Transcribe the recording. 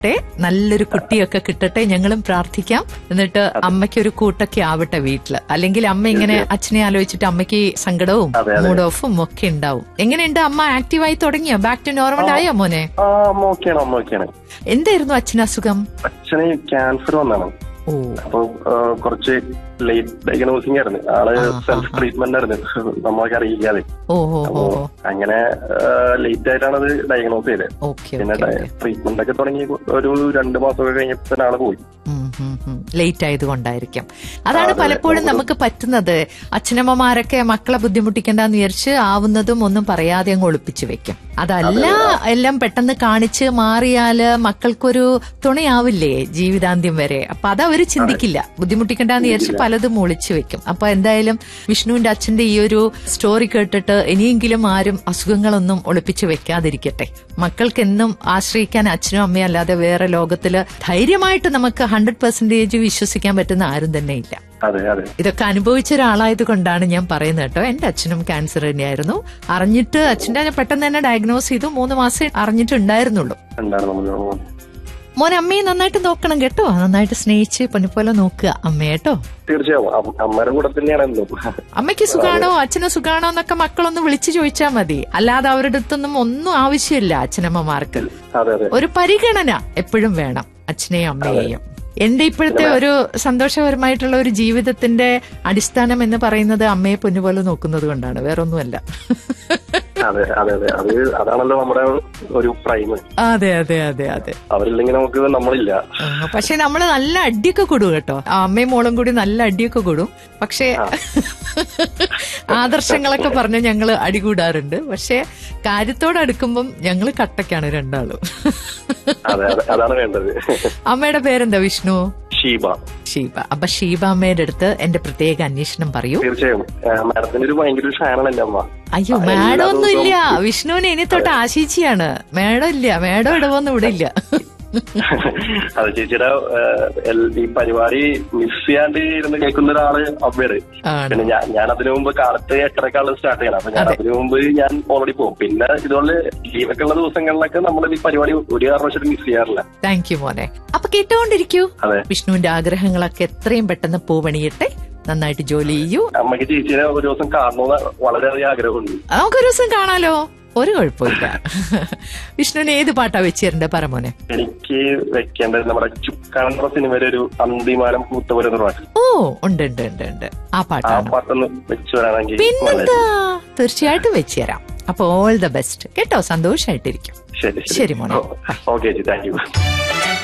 ട്ടെ നല്ലൊരു കുട്ടിയൊക്കെ കിട്ടട്ടെ ഞങ്ങളും പ്രാർത്ഥിക്കാം എന്നിട്ട് അമ്മയ്ക്ക് ഒരു കൂട്ടൊക്കെ ആവട്ടെ വീട്ടില് അല്ലെങ്കിൽ അമ്മ ഇങ്ങനെ അച്ഛനെ ആലോചിച്ചിട്ട് അമ്മയ്ക്ക് സങ്കടവും അതെ, അതെ. മൂഡ് ഓഫും ഒക്കെ ഉണ്ടാവും എങ്ങനെയുണ്ട് അമ്മ ആക്റ്റീവായി തുടങ്ങിയോ ബാക്ക് ടു നോർമൽ ആയോ മോനെ ആ അമ്മ ഓക്കെയാണ് അമ്മ ഓക്കെയാണ് എന്തായിരുന്നു അച്ഛന് അസുഖം അച്ഛന് ക്യാൻസർ വന്നാണ് ഓ അപ്പൊ ആ, കുറച്ച് ലേറ്റ് ഡയഗ്നോസിംഗ് ആയിരുന്നു ആള് സെൽഫ് ട്രീറ്റ്മെന്റ് ആയിരുന്നു നമ്മളൊക്കെ അറിയിക്കാതെ ഓ ഓ അപ്പൊ ഓ അങ്ങനെ ലേറ്റ് ആയിട്ടാണ് അത് ഡയഗ്നോസ് ചെയ്തത് ഓക്കെ പിന്നെ ഓക്കെ ട്രീറ്റ്മെന്റ് ഒക്കെ തുടങ്ങി ഒരു രണ്ട് മാസമൊക്കെ കഴിഞ്ഞപ്പോ തന്നെ ആള് പോയി ലേറ്റ് ആയതുകൊണ്ടായിരിക്കും അതാണ് അതെ, പലപ്പോഴും നമുക്ക് നമുക്ക് പറ്റുന്നത് അച്ഛനമ്മമാരൊക്കെ മക്കളെ ബുദ്ധിമുട്ടിക്കണ്ടെന്ന് വിചാരിച്ച് ആവുന്നതും ഒന്നും പറയാതെ അങ്ങ് ഒളിപ്പിച്ചു വെക്കും അതല്ല എല്ലാം പെട്ടെന്ന് കാണിച്ച് മാറിയാല് മക്കൾക്കൊരു തുണയാവില്ലേ ജീവിതാന്ത്യം വരെ അപ്പൊ അതവര് ചിന്തിക്കില്ല ബുദ്ധിമുട്ടിക്കണ്ടെന്ന് വിചാരിച്ച് പലതും ഒളിച്ചു വെക്കും അപ്പൊ എന്തായാലും വിഷ്ണുവിന്റെ അച്ഛന്റെ ഈ ഒരു സ്റ്റോറി കേട്ടിട്ട് ഇനിയെങ്കിലും ആരും അസുഖങ്ങളൊന്നും ഒളിപ്പിച്ചു വെക്കാതിരിക്കട്ടെ മക്കൾക്ക് എന്നും ആശ്രയിക്കാൻ അച്ഛനും അമ്മയും അല്ലാതെ വേറെ ലോകത്തില് ധൈര്യമായിട്ട് നമുക്ക് ഹൺഡ്രഡ് പെർസെന്റേജ് വിശ്വസിക്കാൻ പറ്റുന്ന ആരും തന്നെ ഇല്ല അതെ അതെ ഇതൊക്കെ അനുഭവിച്ച ഒരാളായത് കൊണ്ടാണ് ഞാൻ പറയുന്നത് കേട്ടോ എന്റെ അച്ഛനും ക്യാൻസർ തന്നെയായിരുന്നു അറിഞ്ഞിട്ട് അച്ഛൻ്റെ പെട്ടെന്ന് തന്നെ ഡയഗ്നോസ് ചെയ്തു മൂന്ന് മാസം അറിഞ്ഞിട്ടുണ്ടായിരുന്നുള്ളൂ ഉണ്ടായിരുന്നു നമ്മള് മോൻ അമ്മയെ നന്നായിട്ട് നോക്കണം കേട്ടോ നന്നായിട്ട് സ്നേഹിച്ച് പൊന്നുപോലെ നോക്കുക അമ്മയെ കേട്ടോ തീർച്ചയായും അമ്മ- അമ്മയുടെ കൂടെ തന്നെയാണ് എന്നും അമ്മയ്ക്ക് സുഖാണോ അച്ഛന് സുഖാണോ എന്നൊക്കെ മക്കളൊന്ന് വിളിച്ചു ചോദിച്ചാൽ മതി അല്ലാതെ അവരുടെ അടുത്തൊന്നും ഒന്നും ആവശ്യമില്ല അച്ഛനമ്മമാർക്ക് അതെ അതെ ഒരു പരിഗണന എപ്പോഴും വേണം അച്ഛനെയും അമ്മയെയും എന്റെ ഇപ്പോഴത്തെ ഒരു സന്തോഷകരമായിട്ടുള്ള ഒരു ജീവിതത്തിന്റെ അടിസ്ഥാനം എന്ന് പറയുന്നത് അമ്മയെ പൊന്നുപോലെ നോക്കുന്നത് കൊണ്ടാണ് വേറൊന്നുമല്ല അതെ അതെ അതെ അത് അതാണല്ലോ നമ്മുടെ ഒരു പ്രൈം അതെ അതെ അതെ അതെ അവരില്ലെങ്കിൽ നമുക്ക് നമ്മളില്ല ആ, പക്ഷെ നമ്മള് നല്ല അടിയൊക്കെ കൊടും കേട്ടോ ആ, അമ്മയും മോളും കൂടി നല്ല അടിയൊക്കെ കൊടും പക്ഷെ ആദർശങ്ങളൊക്കെ പറഞ്ഞ് ഞങ്ങള് അടികൂടാറുണ്ട് പക്ഷെ കാര്യത്തോടടുക്കുമ്പം ഞങ്ങള് കട്ടക്കാണ് രണ്ടാളും അതെ അതെ അതാണ് വേണ്ടത് അമ്മയുടെ പേരെന്താ വിഷ്ണു ഷീബ ഷീബ അപ്പൊ ഷീബ അമ്മയുടെ അടുത്ത് എന്റെ പ്രത്യേക അന്വേഷണം പറയൂ തീർച്ചയായും മാഡത്തിന്റെ ഒരു ഭയങ്കര ഒരു ഫാനാണ് എന്റെ അമ്മ അയ്യോ ആ, മാഡം എല്ലാ ഒന്നും ഇല്ല ദിവസവും വിഷ്ണുവിന് ഇനി തൊട്ട് ആശിച്ചിയാണ് മാഡം ഇല്ല മാഡം ഇടവൊന്നും ഇവിടെ ഇല്ല അത് ചേച്ചിയുടെ ഏഹ്, എൽ- ഈ പരിപാടി മിസ് ചെയ്യാണ്ട് ഇരുന്ന് കേൾക്കുന്ന ഒരാള് അമ്മയാണ് ആണ് പിന്നെ ഞാൻ ഞാൻ അതിനു മുമ്പ് കാലത്ത് എട്ടരക്കാണ് സ്റ്റാർട്ട് ചെയ്യണം അപ്പൊ ഞാൻ അതെ. അതിനു മുമ്പ് ഞാൻ ഓൾറെഡി പോകും പിന്നെ ഇതുപോലെ ലീവൊക്കെ ഉള്ള ദിവസങ്ങളിലൊക്കെ നമ്മൾ ഈ പരിപാടി ഒരു കാരണവശാലും മിസ് ചെയ്യാറില്ല താങ്ക് യു മോനെ അപ്പൊ കേട്ടോണ്ടിരിക്കൂ അതെ വിഷ്ണുവിന്റെ ആഗ്രഹങ്ങളൊക്കെ എത്രയും പെട്ടെന്ന് പൂവണിയട്ടെ നന്നായിട്ട് ജോലി ചെയ്യൂ അമ്മയ്ക്ക് ചേച്ചിനെ ഒരു ദിവസം കാണണമെന്ന് വളരെയധികം ആഗ്രഹമുണ്ട് നമുക്കൊരു ദിവസം കാണാലോ ഒരു കുഴപ്പമില്ല വിഷ്ണുവിന് ഏത് പാട്ടാ വെച്ചിരണ്ടേ പറമോനെ എനിക്ക് വെക്കേണ്ടത് നമ്മുടെ ചുക്കാണെന്ന സിനിമയിലെ ഒരു അന്തിമാനം പൂത്തവരെന്ന് പാട്ട് ഓ ഉണ്ട് ഉണ്ട് ഉണ്ട് ഉണ്ട് ആ ആ പാട്ടാണ് പാട്ടൊന്ന് വെച്ചു വരാണെങ്കിൽ പിന്നെന്താ തീർച്ചയായിട്ടും വെച്ചുതരാം അപ്പൊ ഓൾ ദ ബെസ്റ്റ് കേട്ടോ സന്തോഷായിട്ടിരിക്കും ശരി ശരി മോനെ. ഓക്കെ ചേച്ചി താങ്ക് യു